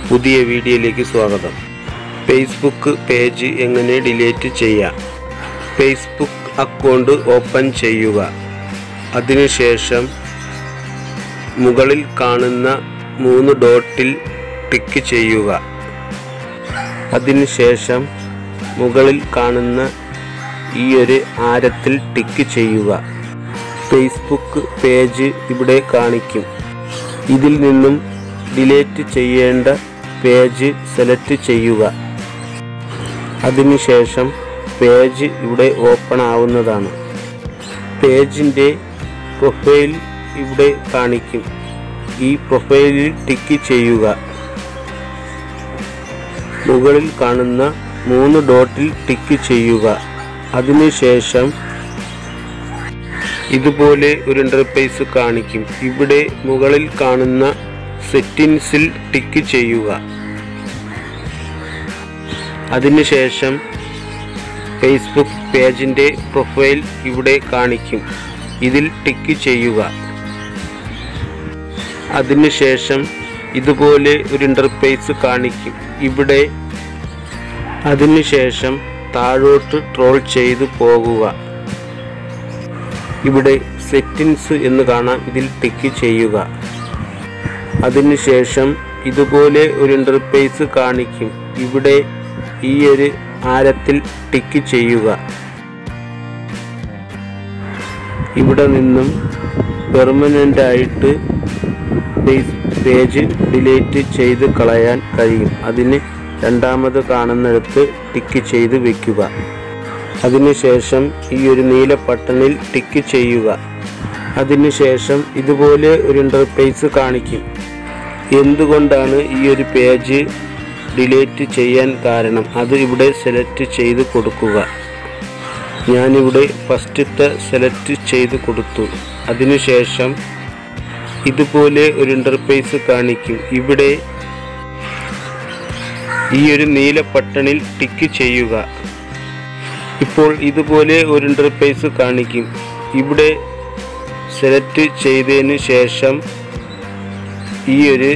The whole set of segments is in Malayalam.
പുതിയ വീഡിയോയിലേക്ക് സ്വാഗതം ഫേസ്ബുക്ക് പേജ് എങ്ങനെ ഡിലീറ്റ് ചെയ്യാം ഫേസ്ബുക്ക് അക്കൗണ്ട് ഓപ്പൺ ചെയ്യുക അതിനുശേഷം മുകളിൽ കാണുന്ന മൂന്ന് ഡോട്ടിൽ ടിക്ക് ചെയ്യുക അതിനുശേഷം മുകളിൽ കാണുന്ന ഈ ഒരു ആരത്തിൽ ടിക്ക് ചെയ്യുക ഫേസ്ബുക്ക് പേജ് ഇവിടെ കാണിക്കും ഇതിൽ നിന്നും ഡിലീറ്റ് ചെയ്യേണ്ട പേജ് സെലക്ട് ചെയ്യുക അതിനുശേഷം പേജ് ഇവിടെ ഓപ്പൺ ആവുന്നതാണ് പേജിൻ്റെ പ്രൊഫൈൽ ഇവിടെ കാണിക്കും ഈ പ്രൊഫൈലിൽ ടിക്ക് ചെയ്യുക മുകളിൽ കാണുന്ന മൂന്ന് ഡോട്ടിൽ ടിക്ക് ചെയ്യുക അതിനുശേഷം ഇതുപോലെ ഒരു ഇന്റർഫേസ് കാണിക്കും ഇവിടെ മുകളിൽ കാണുന്ന സെറ്റിംഗ്സിൽ ടിക്ക് ചെയ്യുക അതിനുശേഷം ഫേസ്ബുക്ക് പേജിൻ്റെ പ്രൊഫൈൽ ഇവിടെ കാണിക്കും ഇതിൽ ടിക്ക് ചെയ്യുക അതിനുശേഷം ഇതുപോലെ ഒരു ഇന്റർഫേസ് കാണിക്കും ഇവിടെ അതിനുശേഷം താഴോട്ട് ട്രോൾ ചെയ്തു പോകുക ഇവിടെ സെറ്റിംഗ്സ് എന്ന് കാണാം ഇതിൽ ടിക്ക് ചെയ്യുക അതിനുശേഷം ഇതുപോലെ ഒരു ഇന്റർഫേസ് കാണിക്കും ഇവിടെ ഈ ഒരു ആരത്തിൽ ടിക്ക് ചെയ്യുക ഇവിടെ നിന്നും പെർമനൻ്റ് ആയിട്ട് ഫേസ് പേജ് ഡിലീറ്റ് ചെയ്ത് കളയാൻ കഴിയും അതിന് രണ്ടാമത് കാണുന്നിടത്ത് ടിക്ക് ചെയ്ത് വെക്കുക അതിനുശേഷം ഈ ഒരു നീല ബട്ടണിൽ ടിക്ക് ചെയ്യുക അതിനുശേഷം ഇതുപോലെ ഒരു ഇൻ്റർഫേസ് കാണിക്കും എന്തുകൊണ്ടാണ് ഈ ഒരു പേജ് ഡിലീറ്റ് ചെയ്യാൻ കാരണം അത് ഇവിടെ സെലക്ട് ചെയ്ത് കൊടുക്കുക ഞാനിവിടെ ഫസ്റ്റത്തെ സെലക്ട് ചെയ്ത് കൊടുത്തു അതിനുശേഷം ഇതുപോലെ ഒരു ഇൻ്റർഫേസ് കാണിക്കും ഇവിടെ ഈ ഒരു നീല ബട്ടണിൽ ടിക്ക് ചെയ്യുക ഇപ്പോൾ ഇതുപോലെ ഒരു ഇൻ്റർഫേസ് കാണിക്കും ഇവിടെ സെലക്ട് ചെയ്തതിന് ശേഷം ഈ ഒരു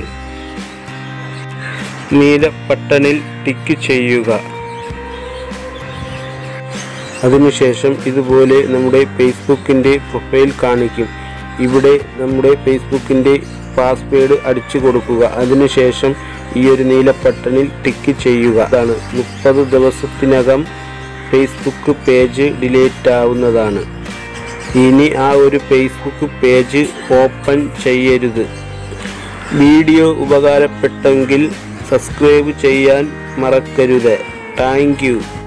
നീല ബട്ടണിൽ ടിക്ക് ചെയ്യുക അതിനുശേഷം ഇതുപോലെ നമ്മുടെ ഫേസ്ബുക്കിൻ്റെ പ്രൊഫൈൽ കാണിക്കും ഇവിടെ നമ്മുടെ ഫേസ്ബുക്കിൻ്റെ പാസ്വേഡ് അടിച്ചു കൊടുക്കുക അതിനുശേഷം ഈ ഒരു നീല ബട്ടണിൽ ടിക്ക് ചെയ്യുക അതാണ് മുപ്പത് ദിവസത്തിനകം ഫേസ്ബുക്ക് പേജ് ഡിലീറ്റ് ആവുന്നതാണ് ഇനി ആ ഒരു ഫേസ്ബുക്ക് പേജ് ഓപ്പൺ ചെയ്യരുത് വീഡിയോ ഉപകാരപ്പെട്ടെങ്കിൽ സബ്സ്ക്രൈബ് ചെയ്യാൻ മറക്കരുത് താങ്ക് യു